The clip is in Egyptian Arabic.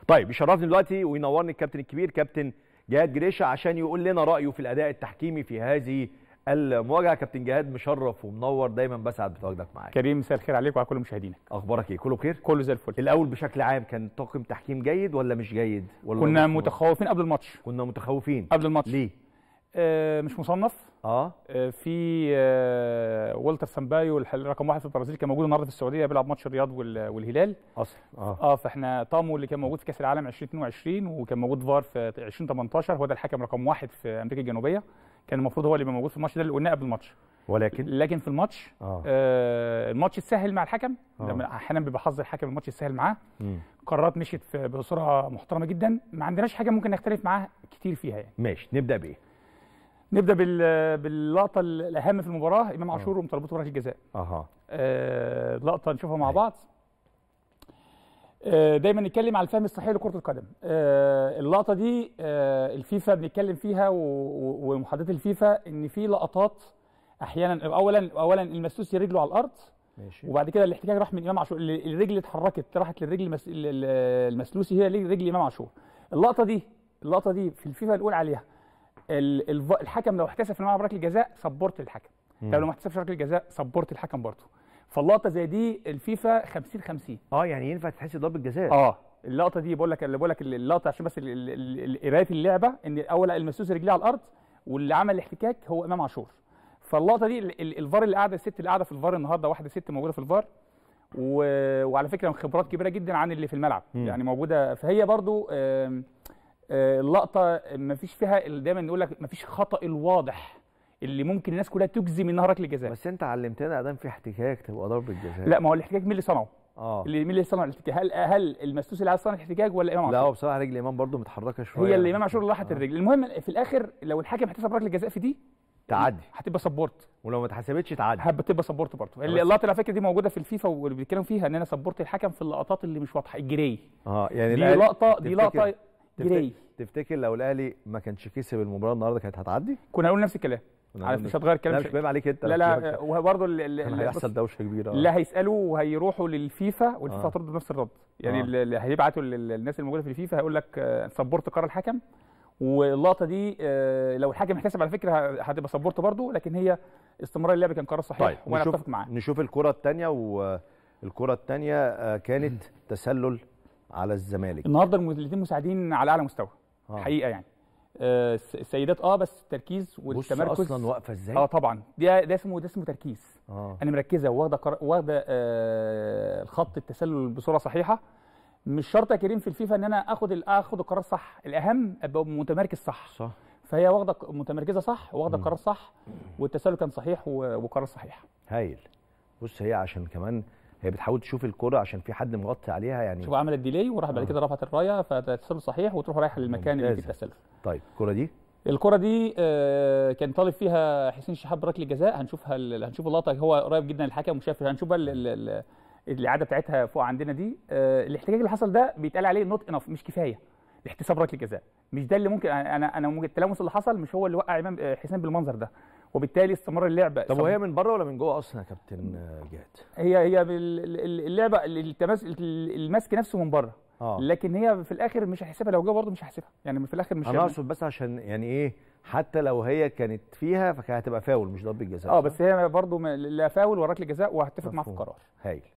طيب يشرفني دلوقتي وينورني الكابتن الكبير كابتن جهاد جريشه عشان يقول لنا رايه في الاداء التحكيمي في هذه المواجهه كابتن جهاد مشرف ومنور دايما بسعد بتواجدك معاك كريم مساء الخير عليك وعلى كل مشاهدينك اخبارك ايه كله بخير كله زي الفل الاول بشكل عام كان طاقم تحكيم جيد ولا مش جيد ولا كنا مش- متخوفين قبل الماتش كنا متخوفين قبل الماتش ليه آه مش مصنف اه آه في آه والتر سامبايو الح- رقم واحد في البرازيل كان موجود النهارده في السعوديه بيلعب ماتش الرياض وال- والهلال اصلا اه اه فاحنا طامو اللي كان موجود في كاس العالم 2022 وكان موجود فار في 2018 هو ده الحكم رقم واحد في امريكا الجنوبيه كان المفروض هو اللي يبقى موجود في الماتش ده اللي قلناه قبل الماتش ولكن لكن في الماتش اه آه الماتش اتسهل مع الحكم آه. لما احيانا بيبقى حظ الحكم الماتش يتسهل معاه مم. قرارات مشيت في- بصوره محترمه جدا ما عندناش حاجه ممكن نختلف معاها كتير فيها يعني ماشي نبدا بايه نبدا بال- باللقطه الاهم في المباراه امام عاشور ومطالبته بركله الجزاء اها آه لقطه نشوفها مع أيوة. بعض آه دايما نتكلم على الفهم الصحيح لكره القدم آه اللقطه دي آه الفيفا بنتكلم فيها و- و- ومحاضرات الفيفا ان في لقطات احيانا اولا اولا المسوس رجله على الارض ماشي وبعد كده الاحتكاك راح من امام عاشور ال- الرجل اللي اتحركت راحت للرجل المس... ال- ال- المسلوسي هي رجل امام عاشور اللقطه دي اللقطه دي في الفيفا نقول عليها ال... الف... الحكم لو احتسب في الملعب ركله جزاء سبورت الحكم مم. لو ما احتسبش ركله جزاء سبورت الحكم برضه فاللقطه زي دي الفيفا 50 50 اه يعني ينفع تتحسب ضربه جزاء اه اللقطه دي بقول لك اللي بقول لك اللقطه عشان بس ال- ال- ال- قرايه اللعبه ان اولا المسوس رجليه على الارض واللي عمل الاحتكاك هو امام عاشور فاللقطه دي ال- ال- الفار اللي قاعده الست اللي قاعده في الفار النهارده واحده ست موجوده في الفار و... وعلى فكره من خبرات كبيره جدا عن اللي في الملعب مم. يعني موجوده فهي برضو آم، آه، اللقطه ما فيش فيها ال- دايما نقول لك ما فيش خطا الواضح اللي ممكن الناس كلها تجزم انها ركله جزاء بس انت علمتنا ادام في احتكاك تبقى ضربه جزاء لا ما هو الاحتكاك مين اللي صنعه؟ اه اللي مين اللي صنع الاحتكاك؟ هل هل المسوس اللي عايز صنع الاحتكاك ولا امام لا عاشور؟ هو بصراحه رجل الامام برضو متحركه شويه هي اللي امام عاشور اللي راحت آه. الرجل المهم في الاخر لو الحكم احتسب ركله جزاء في دي تعدي هتبقى سبورت ولو ما اتحسبتش تعدي هتبقى سبورت برضه اللي- اللقطه اللي على فكره دي موجوده في الفيفا واللي بيتكلموا فيها ان انا سبورت الحكم في اللقطات اللي مش واضحه الجري اه يعني دي الأهلي- لقطه دي تفتكر- لقطه جري تفتكر لو الاهلي ما كانش كسب المباراه النهارده كانت هتعدي؟ كنا نقول نفس الكلام كنا عارف هنقول- مش هتغير الكلام لا مش مش باين عليك انت لا لا وبرضه ال- ال- كان ال- هيحصل بص، دوشه كبيره آه. لا هيسالوا وهيروحوا للفيفا والفيفا آه. هترد بنفس الرد يعني آه. ال- اللي هيبعتوا لل- للناس الموجوده في الفيفا هيقول لك آه، سبورت قرار الحكم واللقطه دي آه، لو الحكم احتسب على فكره ه- هتبقى سبورت برضه لكن هي استمرار اللعب كان قرار صحيح طيب وانا نشوف اتفق معاه نشوف الكره الثانيه والكره الثانيه كانت تسلل على الزمالك النهارده الاثنين مساعدين على اعلى مستوى آه. حقيقه يعني آه، الس- السيدات اه بس التركيز بص والتمركز اصلا واقفه ازاي اه طبعا ده ده اسمه ده اسمه تركيز اه انا مركزه واخده قر... واخده آه الخط التسلل بصوره صحيحه مش شرط يا كريم في الفيفا ان انا اخد ال- اخد القرار صح الاهم ابقى متمركز صح صح فهي واخده ق- متمركزه صح واخده مم. القرار صح والتسلل كان صحيح و- وقرار صحيح هايل بص هي عشان كمان هي بتحاول تشوف الكره عشان في حد مغطي عليها يعني شوف عملت ديلي وراح بعد آه. كده رفعت الرايه فالتسلل صحيح وتروح رايحه للمكان اللي فيه ممتازة. التسلل طيب الكره دي الكره دي آه، كان طالب فيها حسين شحات بركله جزاء هنشوفها ال- هنشوف اللقطه هو قريب جدا للحكم وشاف هنشوف بقى ال- ال- ال- الاعاده بتاعتها فوق عندنا دي آه، الاحتكاك اللي حصل ده بيتقال عليه نوت انف مش كفايه لاحتساب ركله جزاء مش ده اللي ممكن انا انا انا ممكن التلامس اللي حصل مش هو اللي وقع امام آه، حسين بالمنظر ده وبالتالي استمر اللعب طب وهي من بره ولا من جوه اصلا يا كابتن آه، جهاد هي هي بال- ال- اللعبه التماس المسك نفسه من بره اه لكن هي في الاخر مش هحسبها لو جوه برضه مش هحسبها يعني في الاخر مش انا اقصد بس عشان يعني ايه حتى لو هي كانت فيها فكانت هتبقى فاول مش ضربه جزاء اه صح؟ بس هي برضه لا فاول ولا ركله جزاء وهتفق معاه في مفهوم. القرار هايل